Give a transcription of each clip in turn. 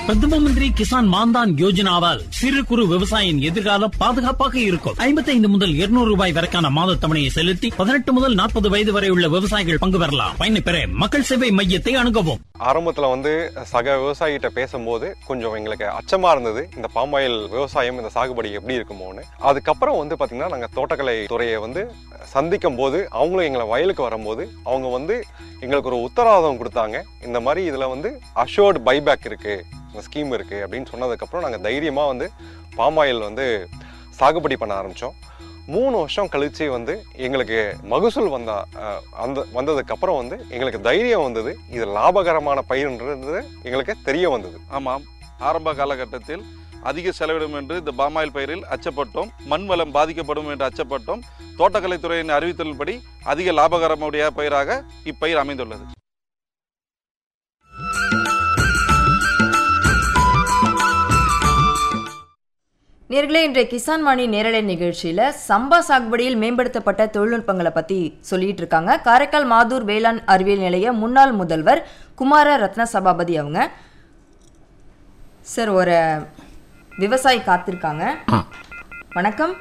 பிரதம மந்திரி கிசான் மான்தான் யோஜனாவால் சிறு குறு விவசாயியின் எதிர்காலம் பாதுகாப்பாக இருக்கும் ஐம்பத்தைந்து முதல் இருநூறு ரூபாய் வரைக்கான மாத தவணையை செலுத்தி பதினெட்டு முதல் நாற்பது வயது வரை உள்ள விவசாயிகள் பங்கு பெறலாம் பயனை பெற மக்கள் சேவை மையத்தை அணுகவும் ஆரம்பத்தில் வந்து சக விவசாயிகிட்ட பேசும்போது கொஞ்சம் எங்களுக்கு அச்சமா இருந்தது இந்த பாமாயில் விவசாயம் இந்த சாகுபடி எப்படி இருக்குமோன்னு அதுக்கப்புறம் வந்து பார்த்தீங்கன்னா நாங்கள் தோட்டக்கலை துறையை வந்து சந்திக்கும் போது அவங்களும் எங்களை வயலுக்கு வரும்போது அவங்க வந்து எங்களுக்கு ஒரு உத்தரவாதம் கொடுத்தாங்க இந்த மாதிரி இதில் வந்து அஷோர்டு பைபேக் இருக்கு இந்த ஸ்கீம் இருக்கு அப்படின்னு சொன்னதுக்கப்புறம் நாங்கள் தைரியமாக வந்து பாமாயில் வந்து சாகுபடி பண்ண ஆரம்பித்தோம் மூணு வருஷம் கழிச்சு வந்து எங்களுக்கு மகசூல் வந்த அஹ், அந்த வந்ததுக்கு அப்புறம் வந்து எங்களுக்கு தைரியம் வந்தது இது லாபகரமான பயிர்ன்றது எங்களுக்கு தெரிய வந்தது ஆமாம் ஆரம்ப காலகட்டத்தில் அதிக செலவிடும் என்று இந்த பாமாயில் பயிரில் அச்சப்பட்டோம் மண் வளம் பாதிக்கப்படும் என்று அச்சப்பட்டோம் தோட்டக்கலைத்துறையின் அறிவித்தலின்படி அதிக லாபகரமுடைய பயிராக இப்பயிர் அமைந்துள்ளது நேர்களே இன்றைய கிசான் வாணி நேரலை நிகழ்ச்சியில் சம்பா சாகுபடியில் மேம்படுத்தப்பட்ட தொழில்நுட்பங்களை பற்றி சொல்லிட்டு இருக்காங்க காரைக்கால் மாதூர் வேளாண் அறிவியல் நிலைய முன்னாள் முதல்வர் குமார ரத்ன சபாபதி அவங்க சார் ஒரு விவசாயி காத்திருக்காங்க ஆ. வணக்கம்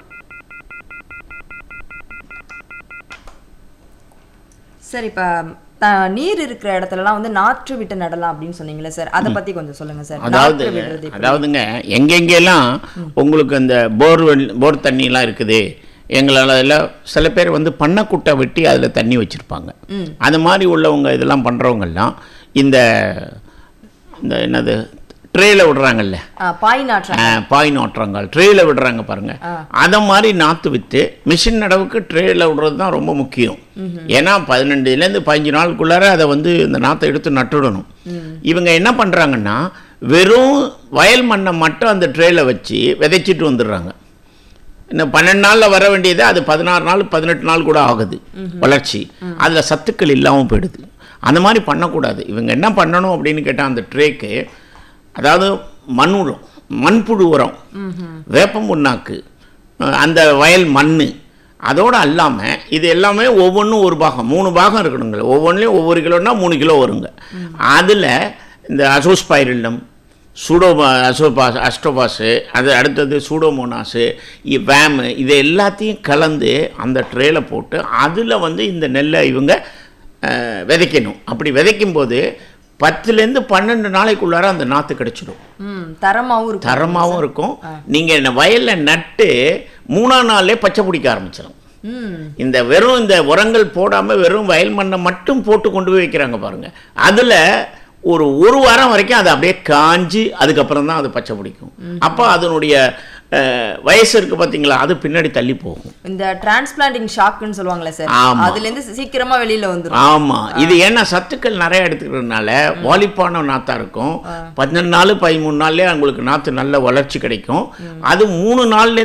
சார் இப்போ நீர் இருக்கிற இடத்துலலாம் வந்து நாற்று விட்டு நடலாம் அப்படின்னு சொன்னீங்களே சார் அதை பத்தி கொஞ்சம் சொல்லுங்க சார் அதாவது நாற்று விடுறது எப்படி? அதாவதுங்க எங்கெங்கெல்லாம் உங்களுக்கு அந்த போர் போர் தண்ணிலாம் இருக்குது எங்களால் எல்லாம் சில பேர் வந்து பண்ணக்குட்டை வெட்டி அதில் தண்ணி வச்சுருப்பாங்க அது மாதிரி உள்ளவங்க இதெல்லாம் பண்ணுறவங்கெல்லாம் இந்த இந்த என்னது ட்ரேயில் விடுறாங்கல்ல ஆ, பாய் நாற்று ஆ, பாய் நாட்டுறாங்க ட்ரேயில் விடுறாங்க பாருங்க அதை மாதிரி நாற்று விற்று மிஷின் நடவுக்கு ட்ரேயில் விடுறது தான் ரொம்ப முக்கியம் ஏன்னா பதினெண்டுலேருந்து பதினஞ்சு நாளுக்குள்ளார அதை வந்து இந்த நாற்றை எடுத்து நட்டுடணும் இவங்க என்ன பண்ணுறாங்கன்னா வெறும் வயல் மண்ணை மட்டும் அந்த ட்ரேயில் வச்சு விதைச்சிட்டு வந்துடுறாங்க இன்னும் பன்னெண்டு நாளில் வர வேண்டியது அது பதினாறு நாள் பதினெட்டு நாள் கூட ஆகுது வளர்ச்சி அதில் சத்துக்கள் இல்லாமல் போயிடுது அந்த மாதிரி பண்ணக்கூடாது இவங்க என்ன பண்ணணும் அப்படின்னு கேட்டால் அந்த ட்ரேக்கு அதாவது மண் உரம் மண்புழு உரம் வேப்பம் புண்ணாக்கு அஹ் அந்த வயல் மண் அதோடு அல்லாமல் இது எல்லாமே ஒவ்வொன்றும் ஒரு பாகம் மூணு பாகம் இருக்கணுங்க ஒவ்வொன்றுலையும் ஒவ்வொரு கிலோன்னா மூணு கிலோ வருங்க அதில் இந்த அசோஸ்பைரில்லம் சூடோ அசோபாஸ் அஸ்டோபாஸு அது அடுத்தது சூடோமோனாஸு இ- வேமு இது எல்லாத்தையும் கலந்து அந்த ட்ரேல போட்டு அதில் வந்து இந்த நெல்லை இவங்க அஹ், விதைக்கணும் அப்படி விதைக்கும் போது பத்துலேருந்து பன்னெண்டு நாளைக்குள்ளார அந்த நாற்று கிடச்சிடும் ம் தரமாவும் இருக்கும் தரமாகவும் இருக்கும் நீங்கள் வயலில் நட்டு மூணாம் நாள்லே பச்சை பிடிக்க ஆரம்பிச்சிடும் ம் இந்த வெறும் இந்த உரங்கள் போடாமல் வெறும் வயல் மண்ணை மட்டும் போட்டு கொண்டு போய் வைக்கிறாங்க பாருங்க அதில் ஒரு ஒரு வாரம் வரைக்கும் அது அப்படியே காஞ்சி அதுக்கப்புறம் தான் அது பச்சை பிடிக்கும் அப்போ அதனுடைய அஹ், வயசு இருக்கு பார்த்தீங்களா அது பின்னாடி தள்ளி போகும் இந்த டிரான்ஸ்பிளான்டிங் ஷாக்குன்னு சொல்லுவாங்களே சார் ஆமா. அதுல இருந்து சீக்கிரமா வெளியில வந்துரும் ஆமாம் இது ஏன்னா சத்துக்கள் நிறைய எடுத்துக்கிறதுனால வாலிப்பான நாத்தா இருக்கும் பதினெண்டு நாள் பதிமூணு நாள்லேயே உங்களுக்கு நாற்று நல்ல வளர்ச்சி கிடைக்கும் அது மூணு நாள்ல